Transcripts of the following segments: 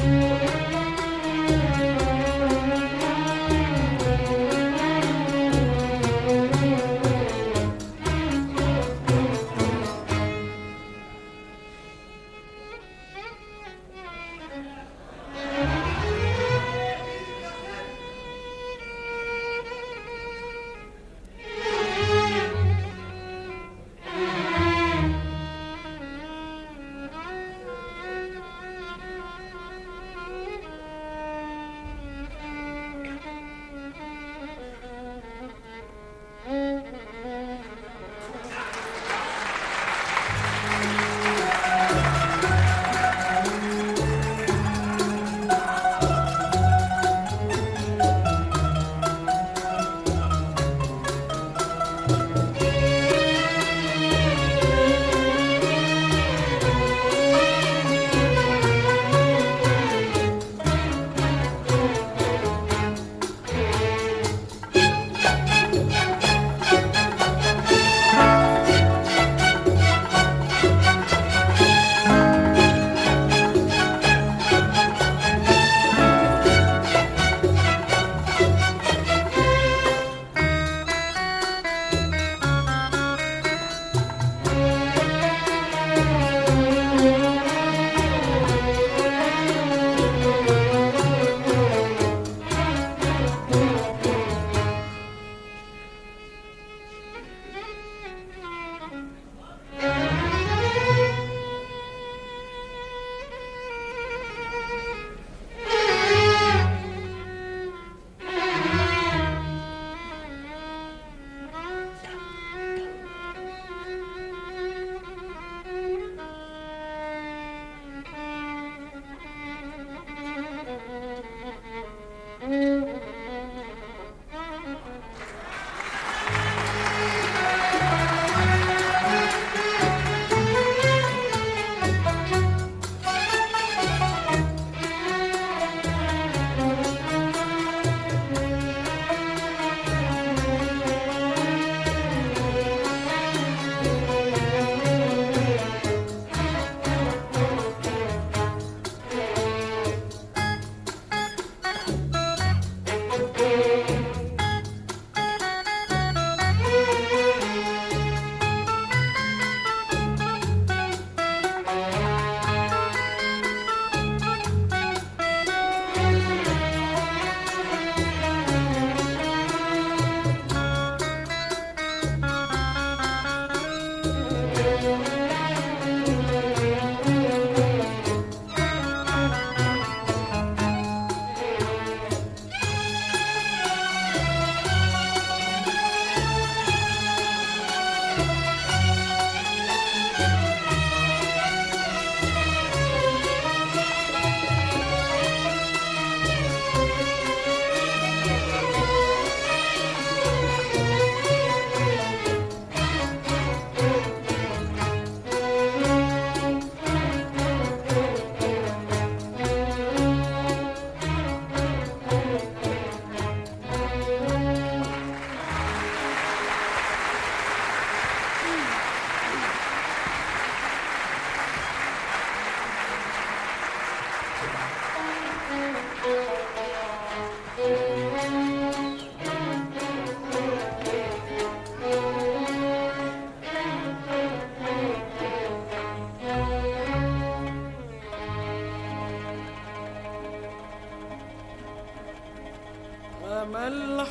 أمل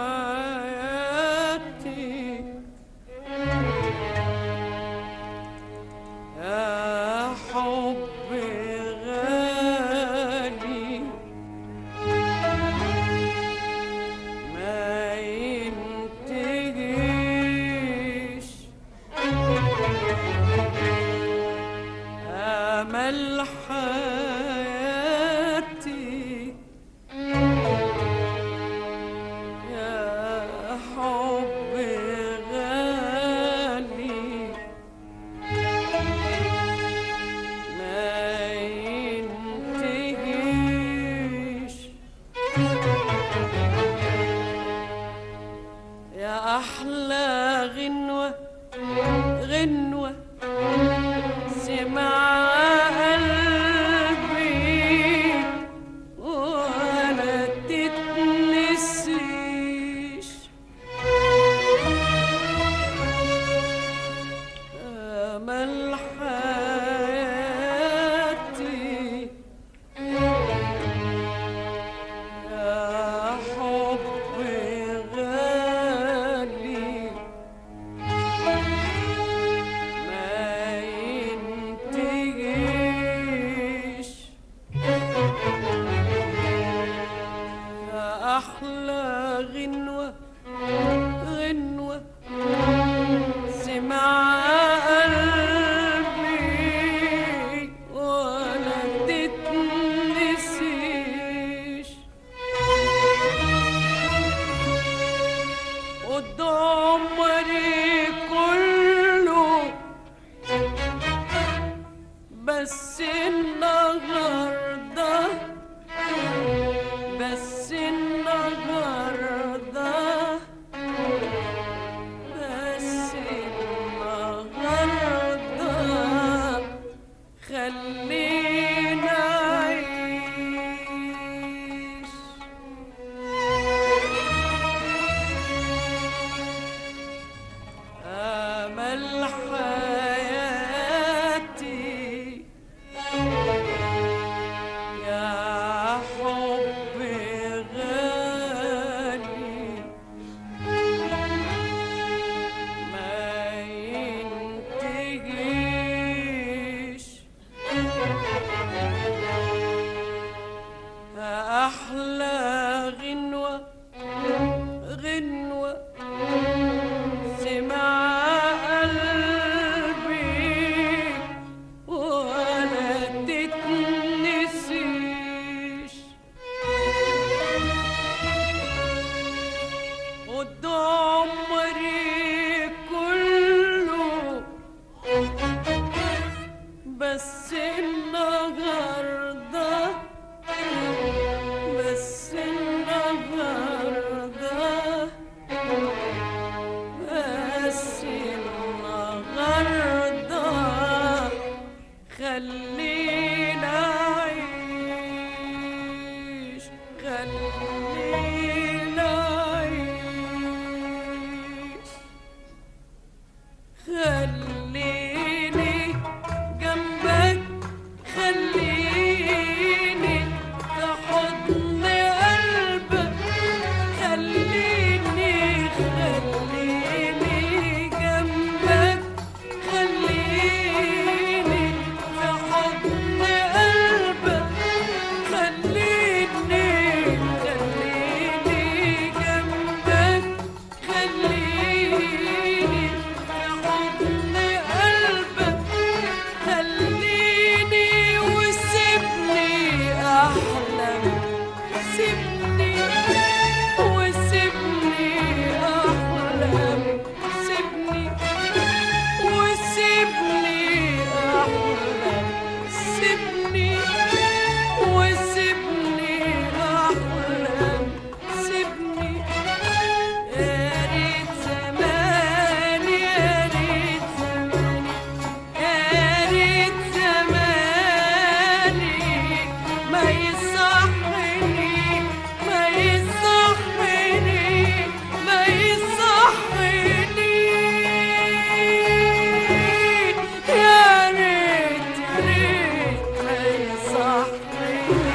حياتي يا حب غالي ما ينتهيش أمل حياتي يا سيبني وسيبني أحلم سيبني وسيبني أحلم سيبني وسيبني أحلم سيبني يا ريت زماني يا ريت زماني يا ريت زماني ما يصحني ما يصحني ما يصحني يا ريت يا ريت ما يصحني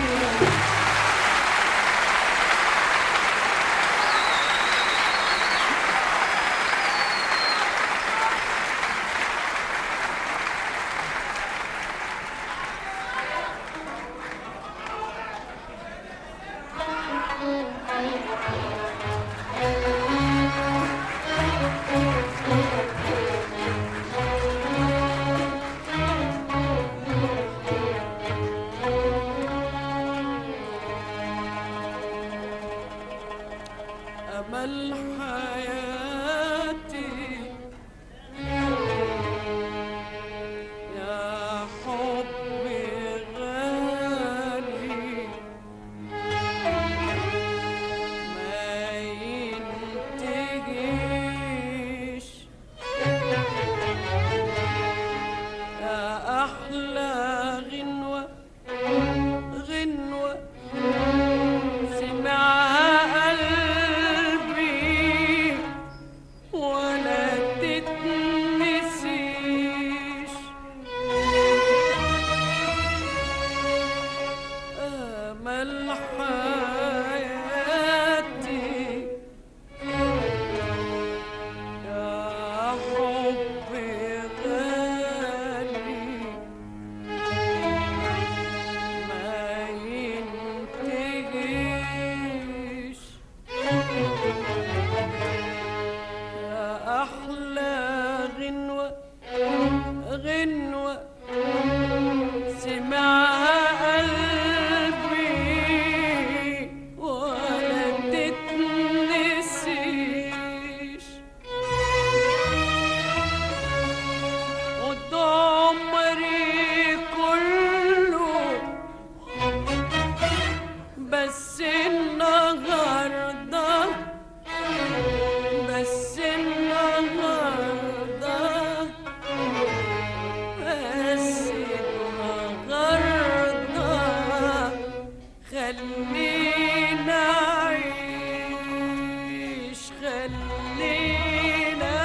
أمل حياتي يا حبي غالي ما ينتهيش يا أحلى غنوة غنوة سمعها قلبي ولا تتنسيش أمل حياتي يا حبي غالي ما ينتهيش يا أحلى غنوة غنوة سمعها قلبي ولا تتنسيش قد عمري كله بس النهارده بس النهارده بس النهارده خلينا أعيش خلينا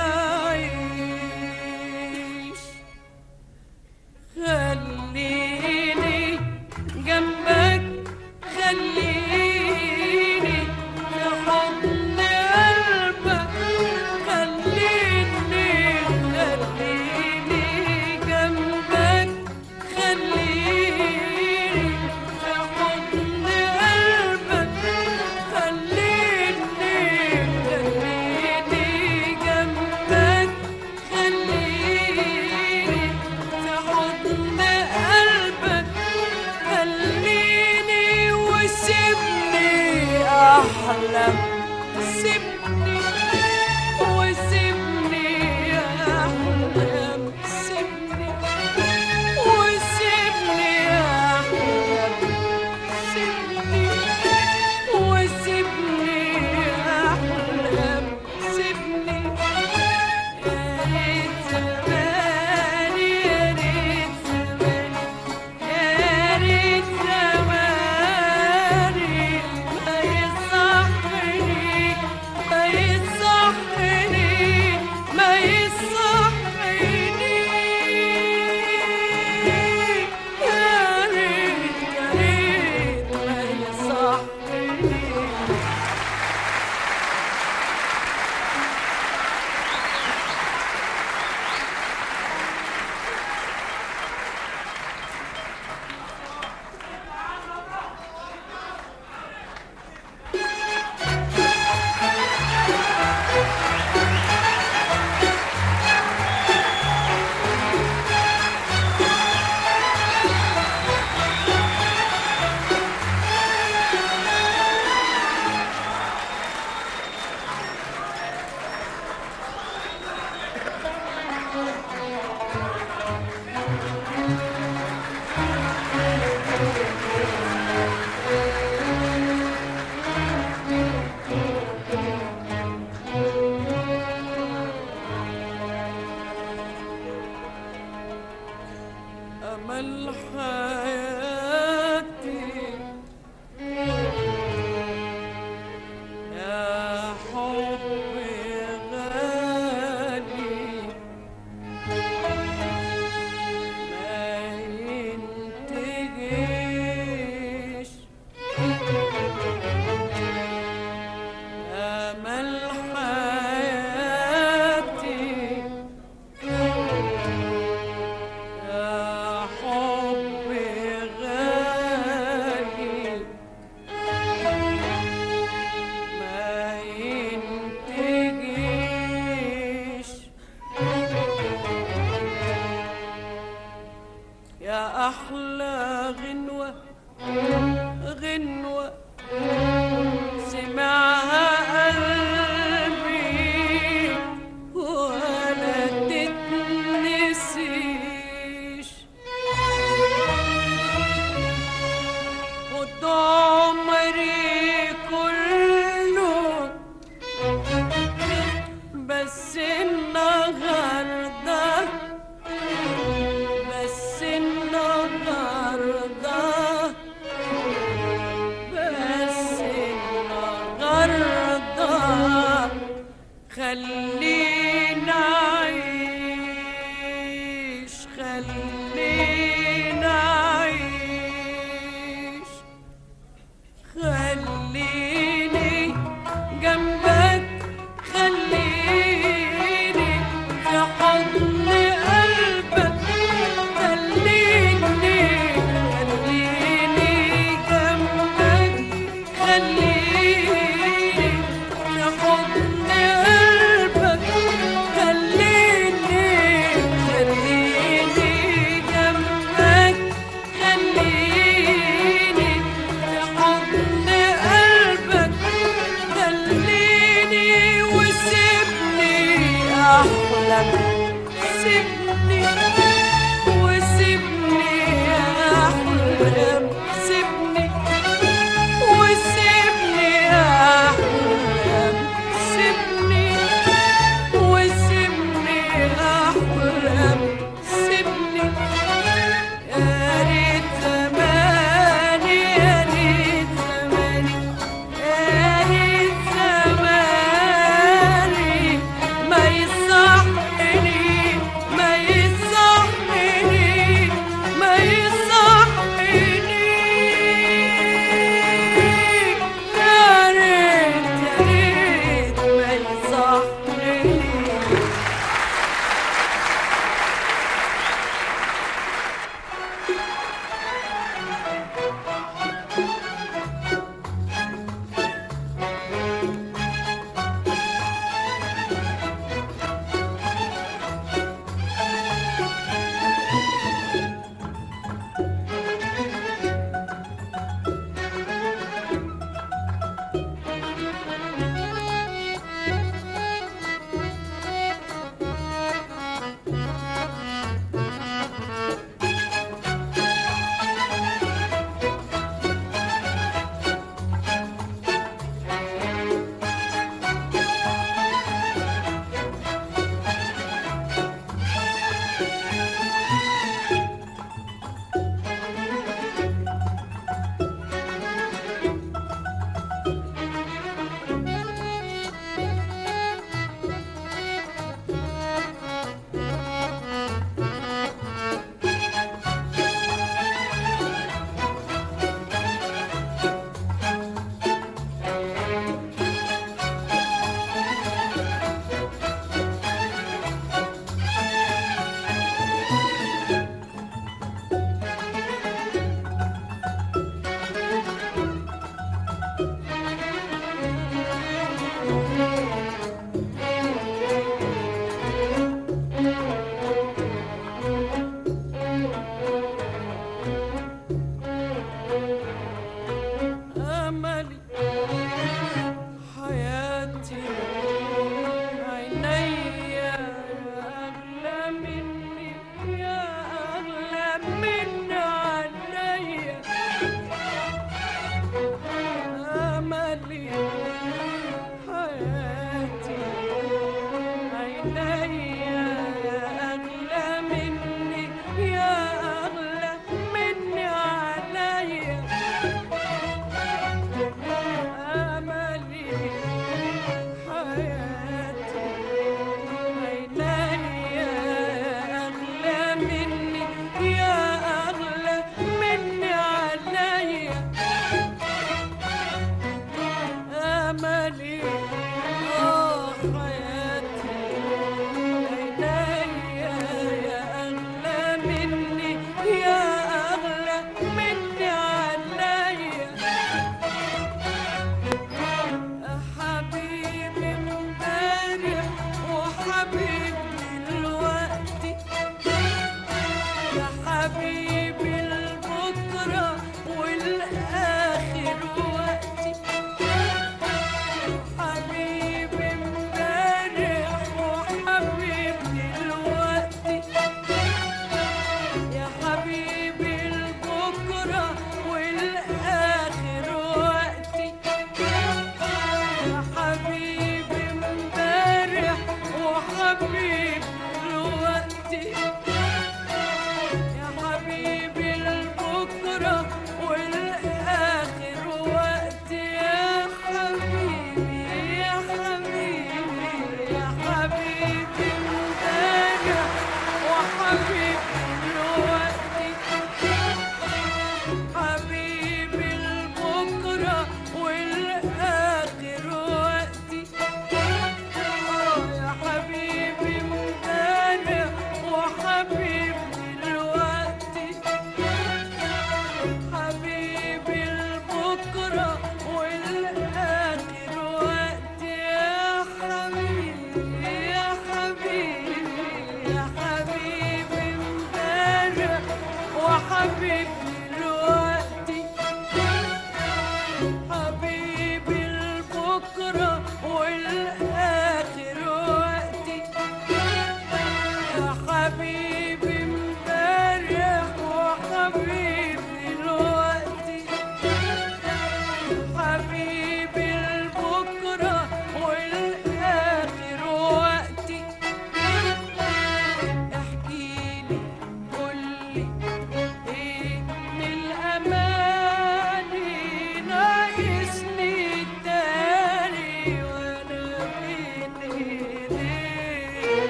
أعيش خليني جنبك خليني في حضن قلبك خليني خليني جنبك خليني في حضن قلبك خليني خليني جنبك خليني في حضن قلبك خليني وسيبني أحلم سيبني وسيبني أحلم سيبني وسيبني أحلم سيبني وسيبني أحلم سيبني يا ريت زماني يا ريت زماني يا ريت زماني ما يصحني ما ده عمري كله بس النهارده بس النهارده بس النهارده خلينا عيش خلينا عيش خليني جنبك خليني في حضن قلبك خليني خليني جنبك خليني في حضن قلبك خليني خليني جنبك خليني في حضن قلبك خليني وسيبني احلم سيبني وسيبني احلم سيبني وسيبني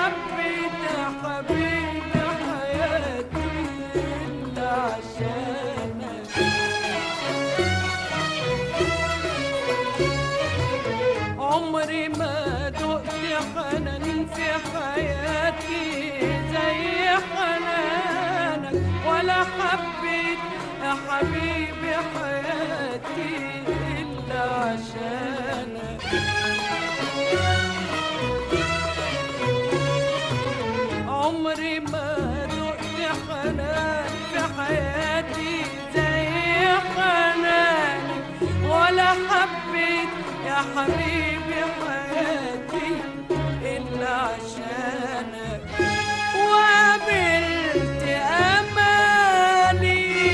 حبيت يا حبيبي حياتي إلا عشانك عمري ما دقت حنان في حياتي زي حنانك ولا حبيت يا حبيبي حياتي إلا عشانك عمري ما دقت حنان في حياتي زي حنانك ولا حبيت يا حبيبي حياتي إلا عشانك وقابلت أماني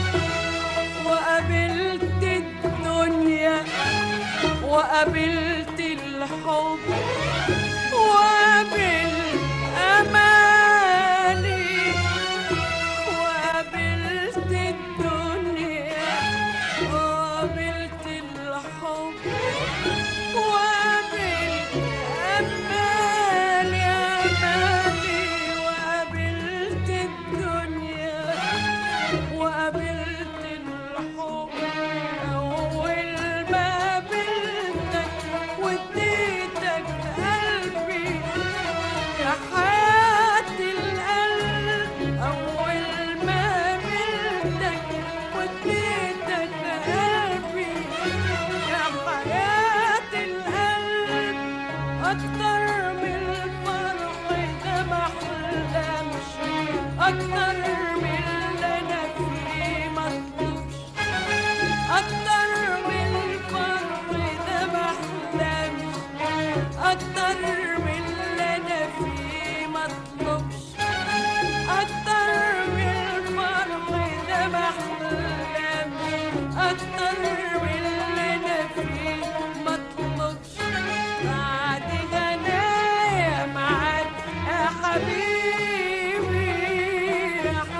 وقابلت الدنيا وقابلت الحب وقابلت أماني وقابلت الدنيا وقابلت الحب وقابلت أمالي أمالي وقابلت الدنيا وقابلت الحب أول ما قابلتك واديتك قلبي يا حياة القلب أول ما قابلتك واديتك قلبي يا حياة القلب أكتر من الفرح ده ما أحلمش أكتر من اللي أنا فيه مطلوبش أكتر من الفرح ده ما أحلمش أكتر من اللي أنا فيه مطلوبش أكتر من الفرح ده ما أحلمش أكتر من اللي أنا فيه مطلوبش بعد هنايا معاك يا حبيبي يا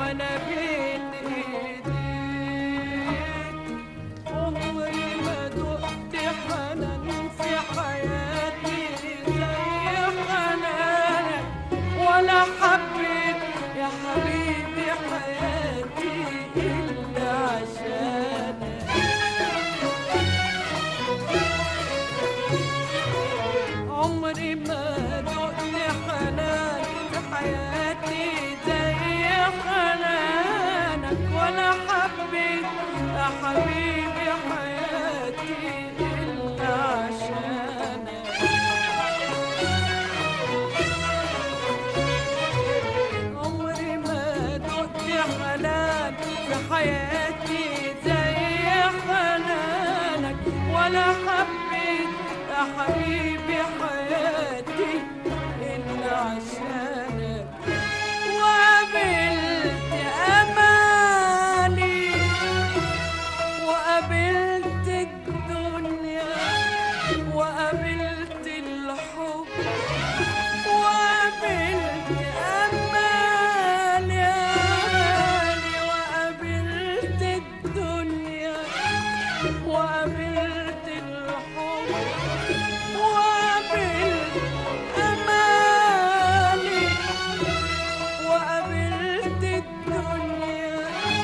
وانا بين ايديك عمري ما دقت حنان في حياتي زي حنانك ولا حبيت يا حبيبي حياتي إلا عشانك عمري ما دقت حنان في حياتي زي حنانك ولا حبيت يا حبيبي حياتي إلا عشانك عمري ما دقت حنان في حياتي زي حنانك ولا حبيت يا حبيبي حياتي إلا عشانك وقابلت أماني وقابلت الدنيا وقابلت الحب وقابلت أمان يا أماني وقابلت الدنيا وقابلت الحب وقابلت أماني وقابلت الدنيا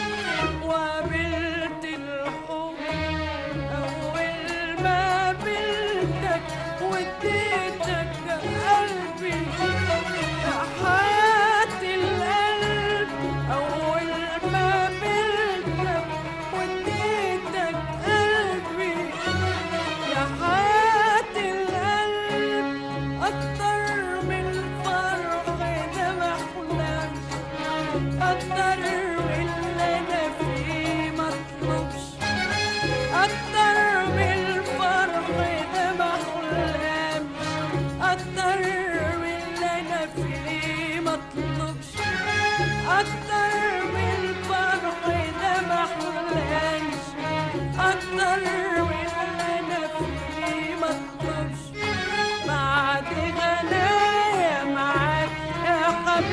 وقابلت الحب أول ما قابلتك واديتك قلبي يا حياة القلب أول ما قابلتك واديتك قلبي يا حياة القلب أكتر من الفرح ده ما أحلمش أكتر من اللي أنا فيه مطلوبش أكتر من الفرح ده ما أحلمش أكتر من اللي أنا فيه مطلوبش أكتر من الفرح ده ما أحلمش أكتر من اللي أنا فيه مطلوبش بعد غنايا معاك يا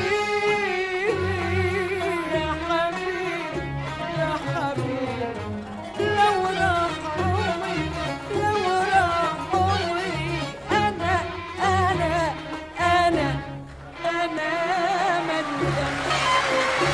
حبيبي يا حبيبي يا حبيبي لو راح عمري لو راح عمري أنا أنا أنا أنا من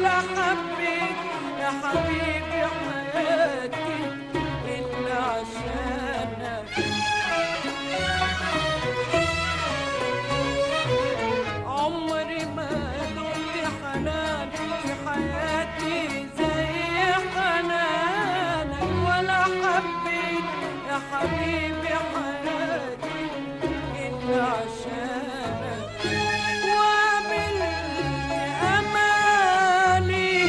ولا حبيت يا حبيبي حياتي إلا عشانك عمري ما دقت حنان في حياتي زي حنانك ولا حبيت يا حبيبي حياتي إلا عشانك وقابلت أماني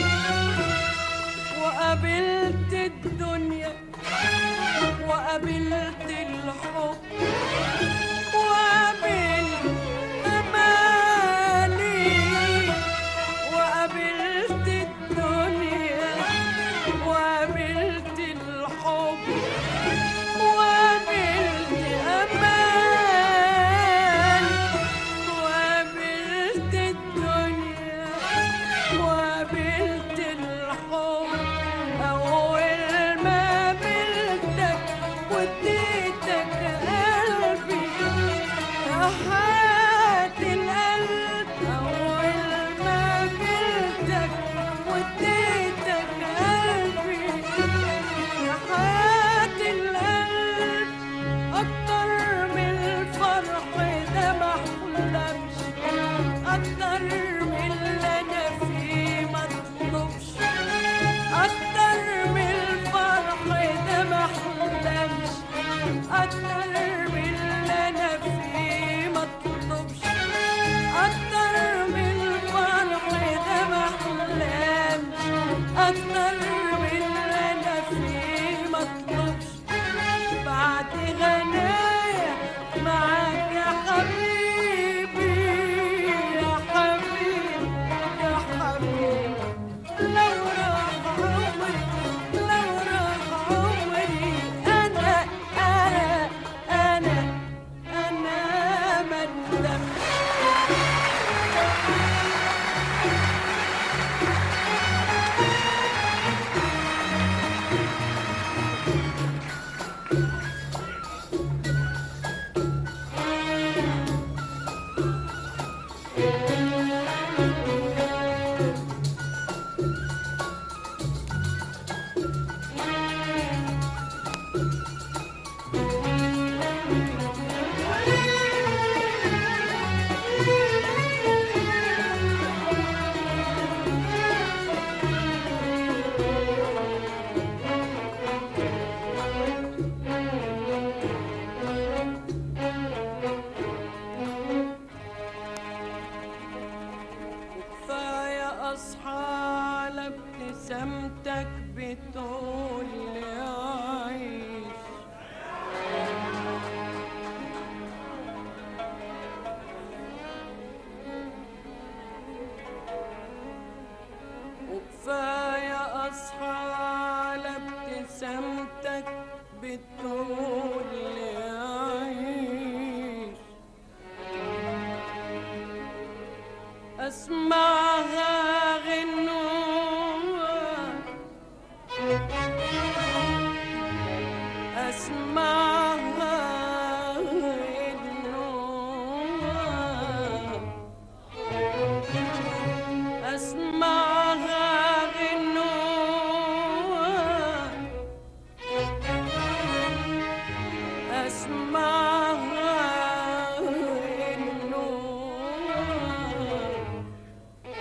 وقابلت الدنيا وقابلت الحب وقابلت أماني وقابلت الدنيا وقابلت الحب وقابلت أمان وقابلت الدنيا وقابلت الحب أول ما قابلتك وديتك قلبي راحات القلب أول ما قابلتك وديتك قلبي راحات القلب أكتر من الفرح ده ما أحلمش أكتر من اللي أنا فيه ما أطلبش أكتر من الفرح ده ما أحلمش أكتر من اللي أنا فيه ما أطلبش أكتر من الفرح ده ما أحلمش أكتر من اللي أنا فيه ما أطلبش بعد غنايا معاك يا حبيبي يا حبيبي يا حبيبي لو راح عمري لو راح عمري أنا أنا أنا أنا ما ندمت وكفاية أصحى على ابتسامتك بتقول لي عيش وكفاية أصحى على ابتسامتك بتقول لي عيش أسمعها غنوة أسمعها غنوة أسمعها غنوة أسمعها غنوة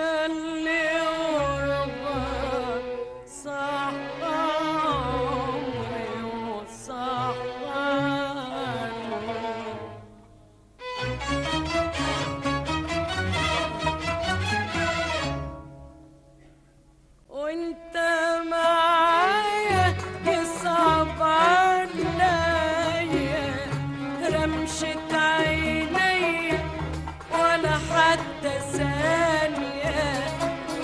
ياللي قربك صح عمري وصح قلبي وانت معايا يصعب عليا رمشة عيني ولا حتى ثانية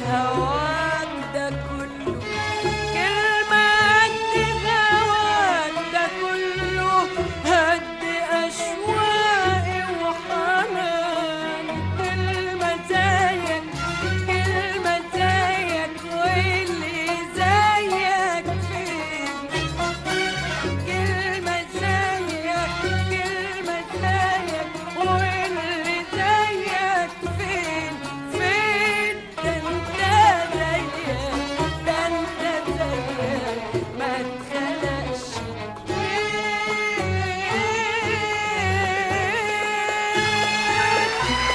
هواك ده كله كلمة قد هواك ده كله هد أشواقي وحناني كلمة زيك كلمة زيك واللي زيك فين كلمة زيك كلمة زيك واللي زيك فين فين ده انت زيك ده انت زيك ما اتخلقش ليه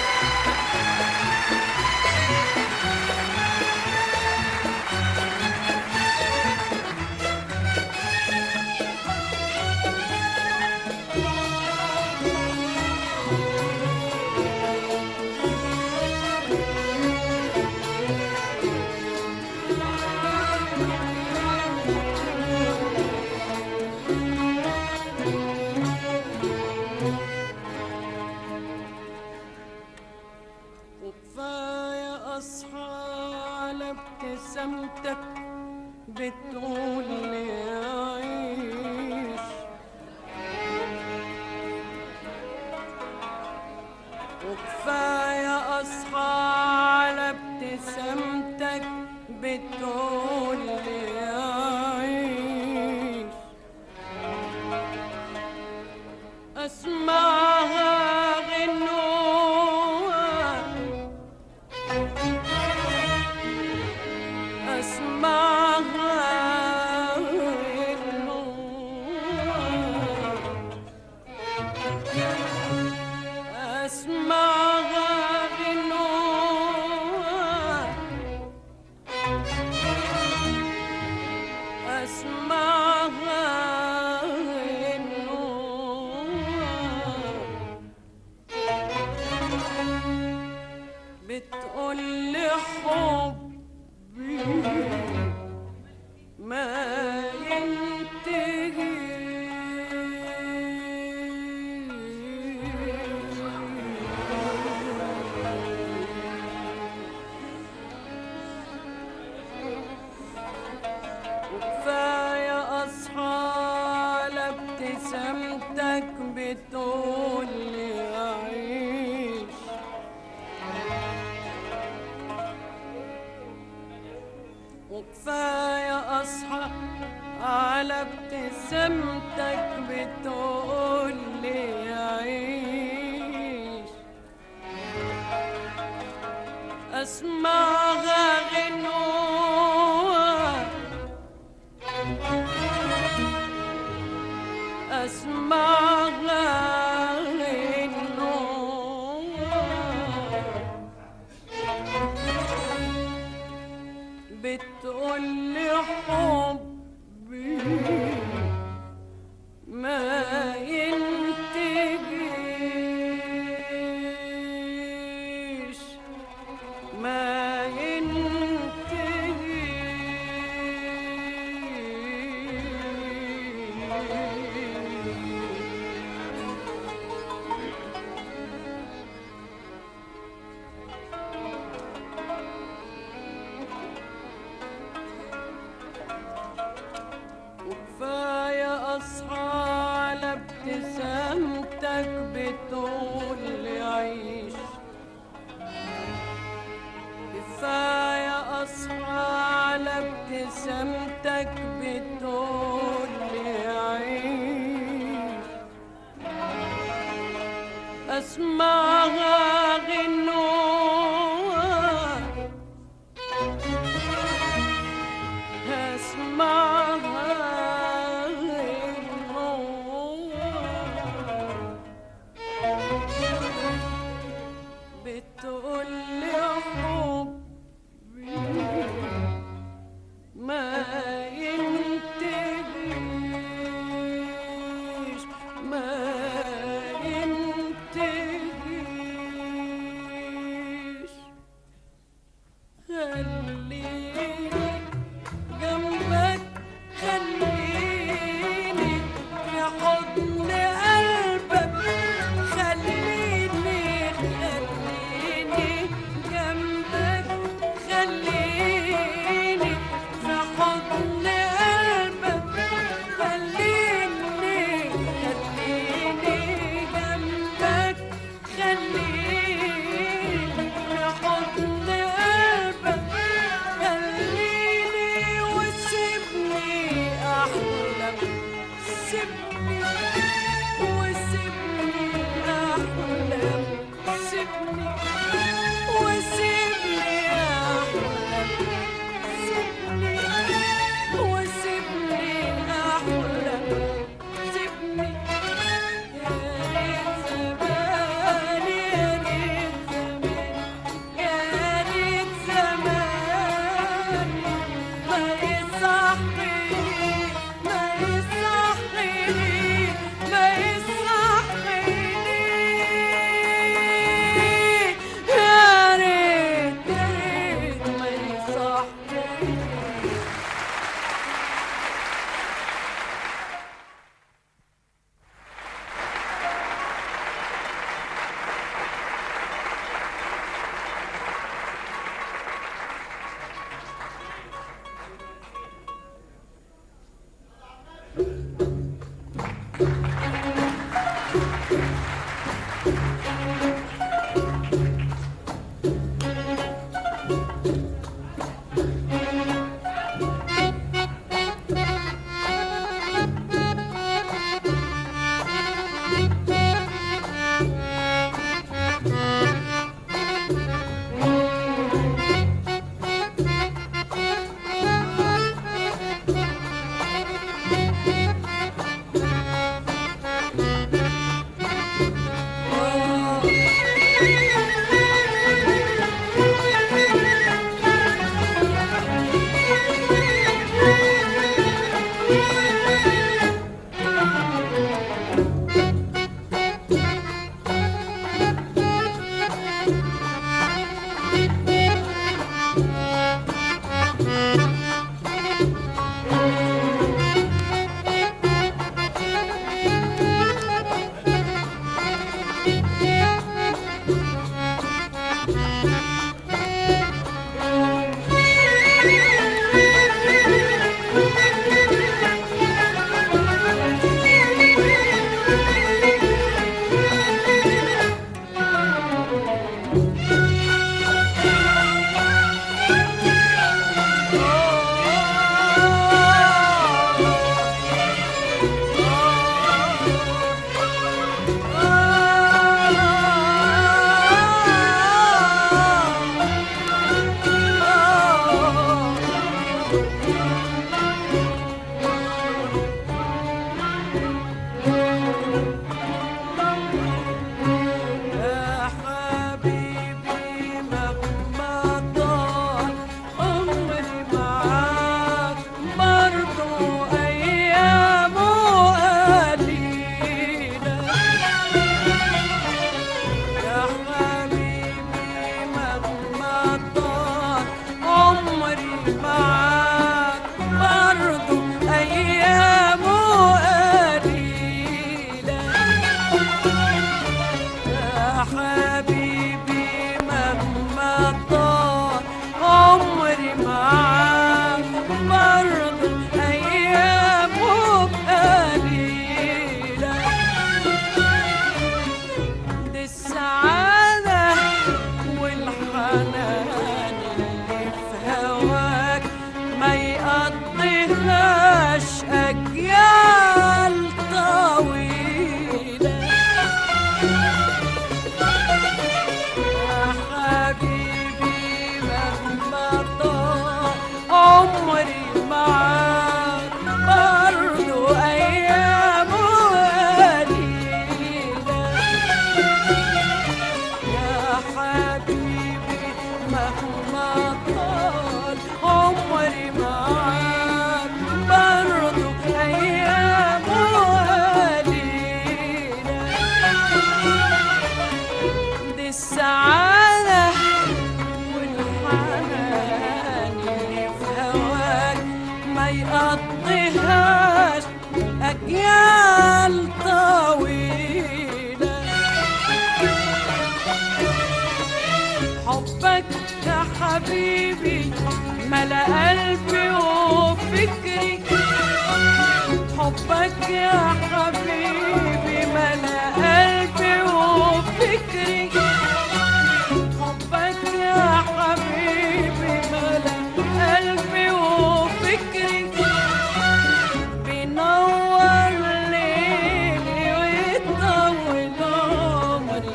وكفاية أصحى على ابتسامتك بتقول لي عيش وكفاية أصحى على ابتسامتك بتقول لي عيش أسمعها غنوة أسمعها غنوة أسمعها غنوة أسمعها غنوة بتقول لي حبي ما ينتهي وكفاية أصحى على ابتسامتك بتقول لي أعيش وكفاية أصحى على ابتسامتك بتقول لي عيش أسمعها غنوة أسمعها غنوة بتقول لي حبي ما ينتهيش ما ينتهيش وكفاية أصحى على ابتسامتك بتقول لي عيش كفاية أصحى على ابتسامتك بتقول لي عيش أسمعها غنوة اسمعها غنوة بتقول لي حبي ما ينتهيش ما ينتهيش خليني جنبك خليني في حضن قلبك خليني خليني جنبك خليني معاك برضو أيامه قليلة يا حبيبي مهما طال عمري معاك برضو أيامه قليلة دي السعادة والحنان اللي في هواك ما يقضيهاش أجيال طويلة يا حبيبي مهما طال عمري معاك برضو أيامه قليلة يا حبيبي مهما طال عمري معاك برضو أيامه قليلة دي السعادة والحنان اللي في هواك ما يقضيهاش أجيال طويلة حبك يا حبيبي ملا قلبي وفكري حبك يا حبيبي ملا قلبي وفكري حبك يا حبيبي ملا قلبي وفكري بينور ليلي ويطول عمري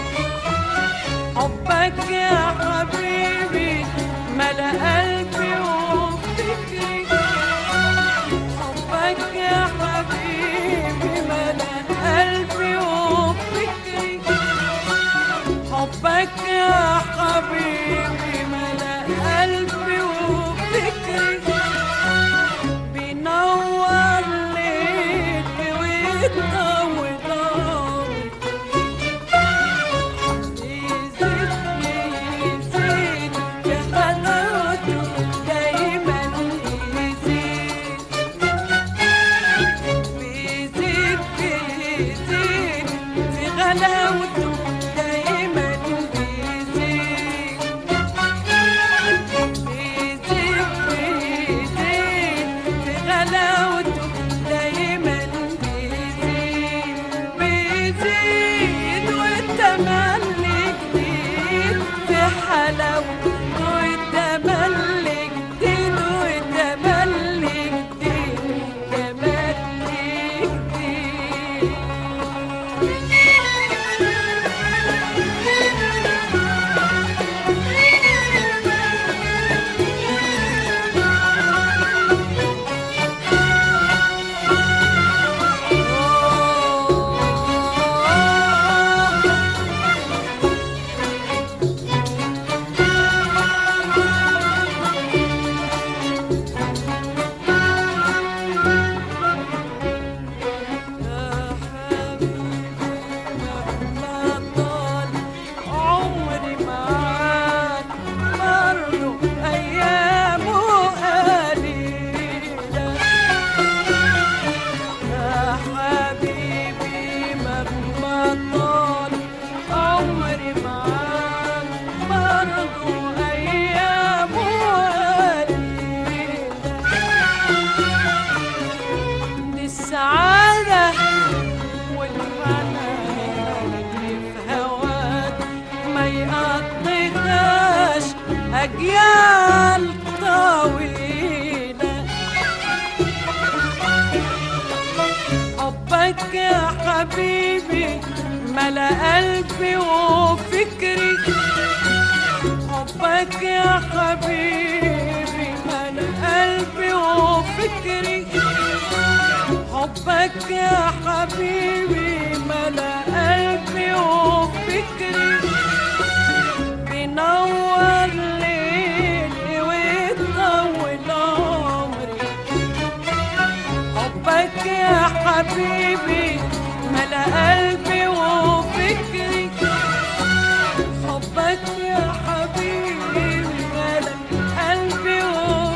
حبك يا حبيبي ملا قلبي وفكري حبك يا حبيبي ملا قلبي وفكري حبك يا حبيبي ملا قلبي وفكري بينور ليلي ويطول عمري يزيد يزيد في حلاوته دايما يزيد بيزيد بيزيد في غلاوته دايما بيزيد بيزيد بيزيد في غلاوته دايما بيزيد بيزيد والتملي جديد في حلاوته والتملي جديد والتملي جديد تملي جديد يا حبيبي مهما طال عمري معاك برضو أيامه قليلة يا حبيبي مهما طال عمري معاك برضو أيامه قليلة دي السعادة والحنان اللي في هواك ما يقضيهاش أجيال طويلة حبك يا حبيبي ملا قلبي وفكري حبك يا حبيبي ملا قلبي وفكري حبك يا حبيبي ملا قلبي وفكري بينور ليلي ويطول عمري حبك يا حبيبي ملا قلبي وفكري حبك يا حبيبي ملا قلبي وفكري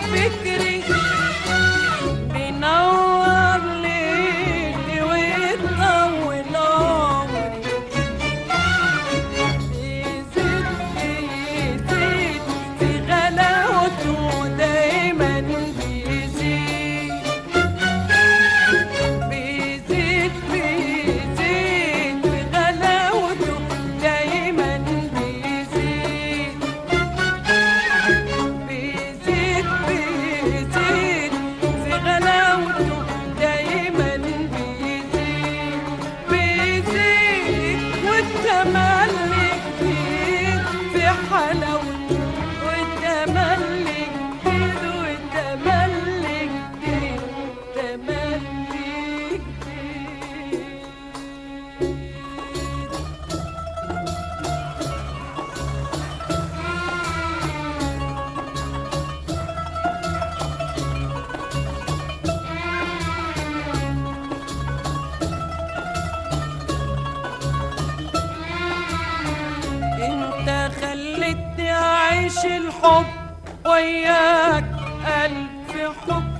الحب وياك ألف حب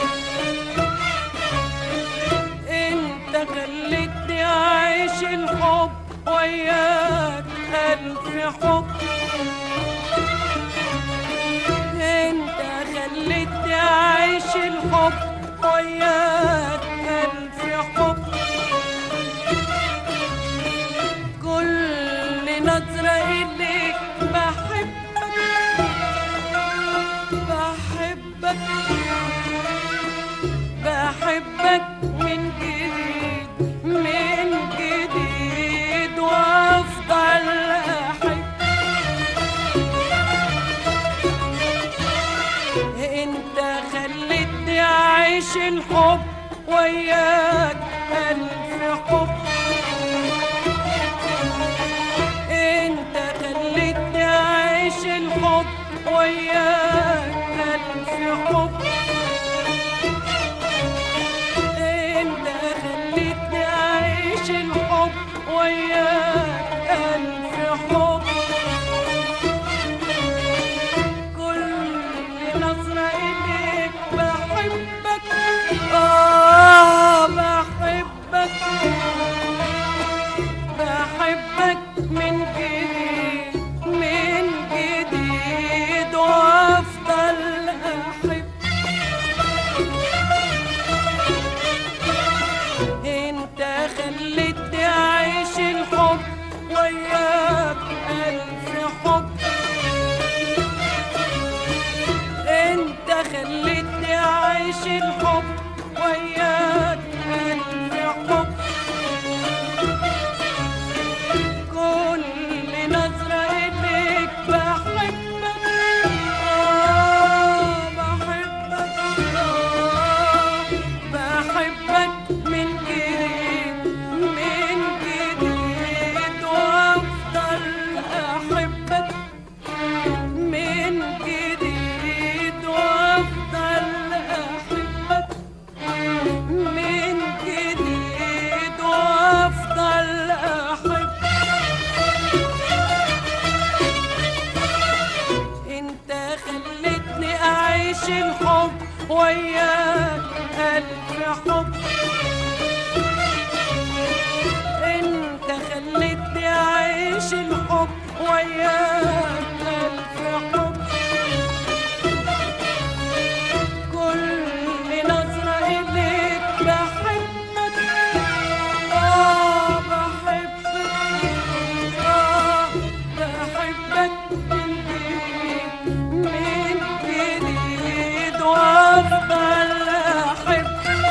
انت خلتني اعيش الحب وياك الف حب انت خلتني اعيش الحب وياك الف حب كل نظرة إليك بحبك بحبك بحبك من جديد من جديد وافضل احب انت خلتني اعيش الحب وياك الف حب انت خلتني اعيش الحب وياك الف حب انت خلتني اعيش الحب وياك الف حب كل نظرة اليك بحبك اه بحبك بحبك من جديد من جديد وافضل احب انت خلتني اعيش الحب وياك الف حب انت خلتني اعيش الحب وياك الف حب كل نظرة إليك بحبك آه بحبك آه بحبك من جديد من جديد وأفضل أحبك من جديد وأفضل أحبك من جديد وأفضل أحبك انت خلتني اعيش الحب وياك الف حب انت خلتني اعيش الحب وياك الف حب كل نظرة اليك بحبك اه بحبك آه بحبك من جديد من جديد وافضل احب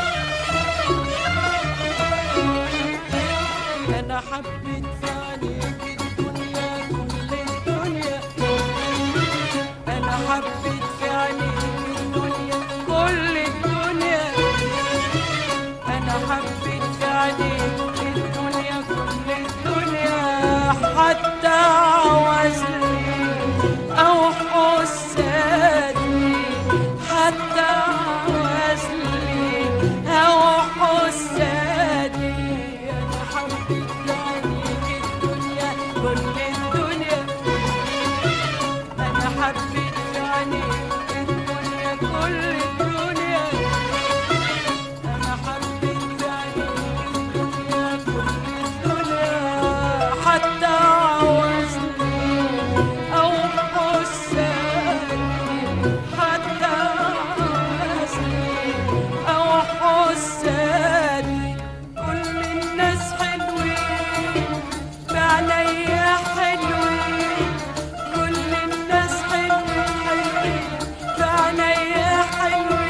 انا حبيت في عينيك الدنيا كل الدنيا انا حبيت في عينيك الدنيا كل الدنيا انا حبيت في عينيك الدنيا كل الدنيا حتى عوزني او حسادني حتى عوزني او حسادني انا حبيت في عينيك الدنيا كل الدنيا انا حبيت في عينيك الدنيا كل الدنيا انا حبيت في عينيك الدنيا كل الدنيا حتى عوزني او حسادني حتى عوزني او حسادني كل الناس حلوين بعينيا حلوين كل الناس حلوين حلوين بعينيا حلوين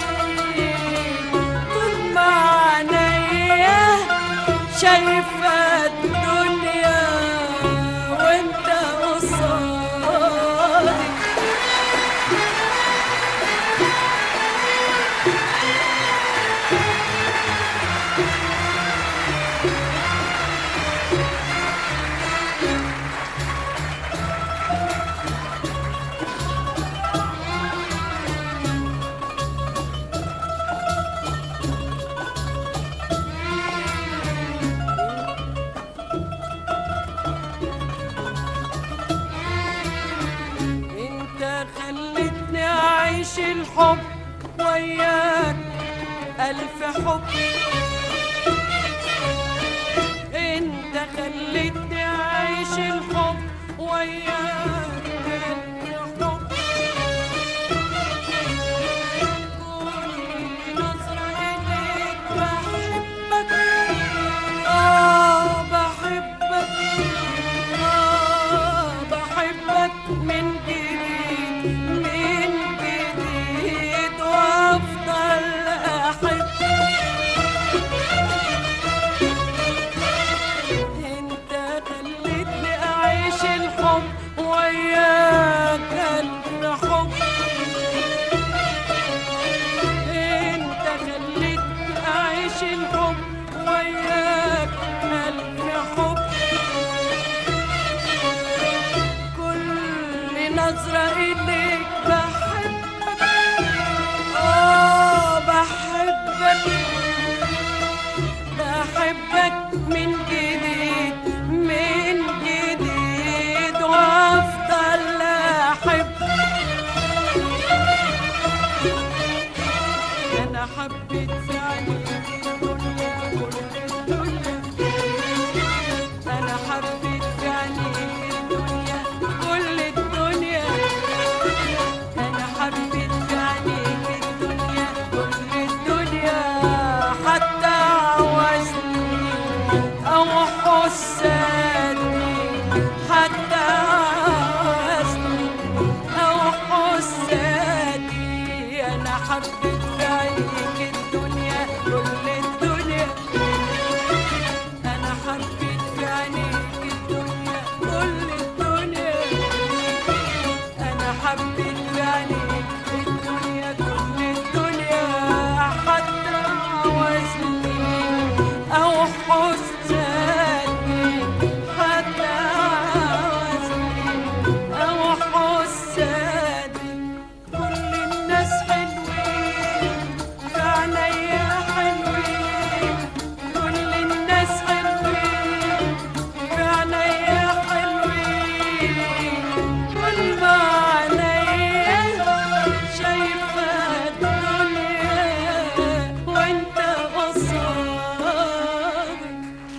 خلتني أعيش الحب وياك ألف حب انت خلتني أعيش الحب وياك ألف حب كل نظرة إليك بحبك آه بحبك آه بحبك من جديد من جديد وأفضل أحب انت خلتني أعيش الحب وياك ألف حب انت خلتني اعيش الحب وياك الف حب كل نظرة اليك بحبك اه بحبك بحبك من جديد من جديد وافضل احب انا حبيت في عينيك الدنيا كل الدنيا انا حبيت في عينيك الدنيا كل الدنيا انا حبيت في عينيك الدنيا كل الدنيا حتى عوزني او حسادني حتى عوزني او حسادي انا حبيت في عينيك الدنيا كل الدنيا انا حبيت في عينيك الدنيا كل الدنيا انا حبيت في عينيك الدنيا كل الدنيا حتى عوزني او حسادني حتى عوزني او حسادي كل الناس حلوين في عينيا حلوين كل الناس حلوين في عينيا حلوين كل ما عينيا شايفة الدنيا وانت قصادي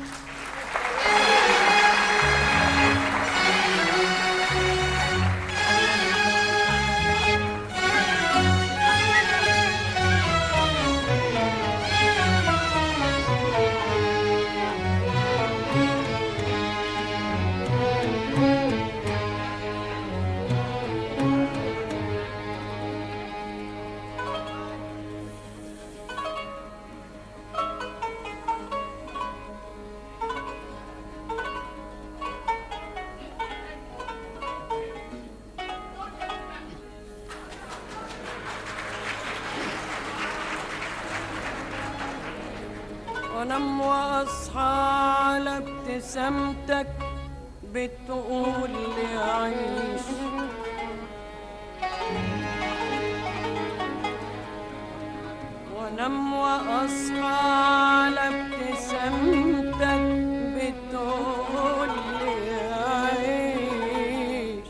وانام واصحى على ابتسامتك بتقول لي عيش وانام واصحى على ابتسامتك بتقول لي عيش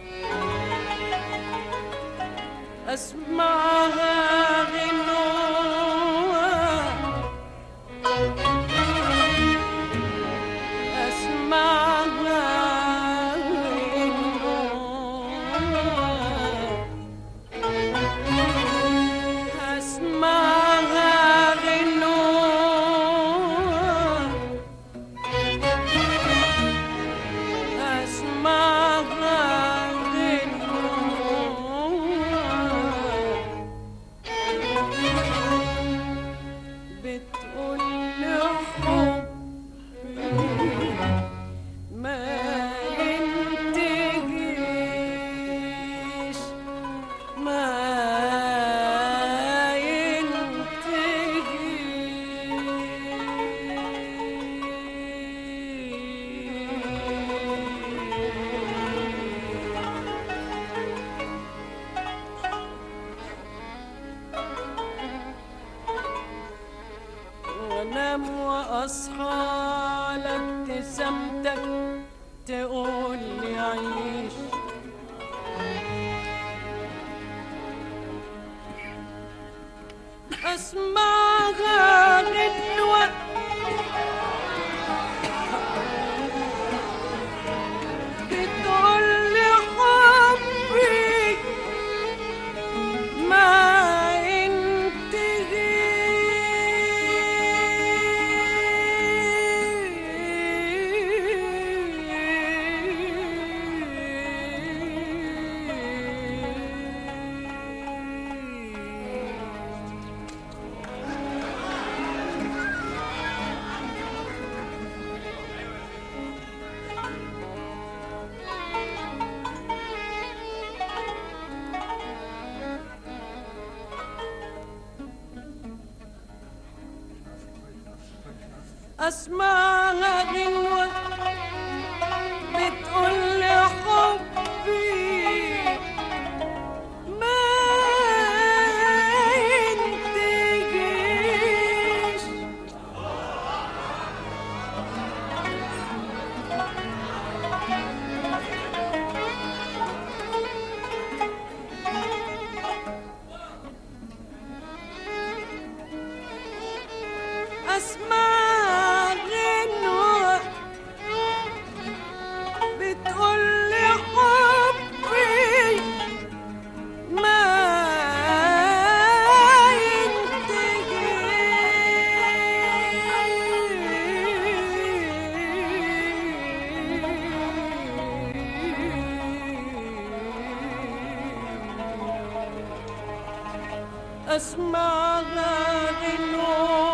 اسمعها غنوة اسمعها غنوة اسمعها غنوة اسمعها غنوة بتقول لي حبي ما ينتهيش ما ينتهيش وانام واصحى على ابتسامتك تقول لي عيش أسمعها غنوة بتقول لي حبي ما ينتهي أسمعها غنوة بتقول لي حبي ما ينتهيش أسمع غنوة بتقول لي حبي ما ينتهي أسمع غنوة